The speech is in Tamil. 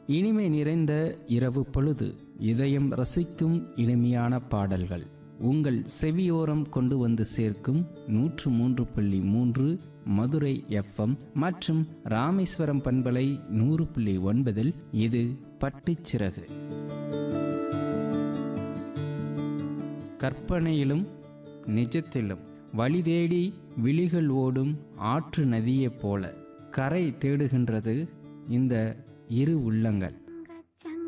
இனிமை நிறைந்த இரவு பொழுது இதயம் ரசிக்கும் இனிமையான பாடல்கள் உங்கள் செவியோரம் கொண்டு வந்து சேர்க்கும் நூற்று மூன்று புள்ளி மூன்று மதுரை எஃப்எம் மற்றும் ராமேஸ்வரம் பண்பலை நூறு புள்ளி ஒன்பதில் இது பட்டுச்சிறகு கற்பனையிலும் நிஜத்திலும் வழி தேடி விழிகள் ஓடும் ஆற்று நதியைப் போல கரை தேடுகின்றது இந்த இரு உள்ளங்கள்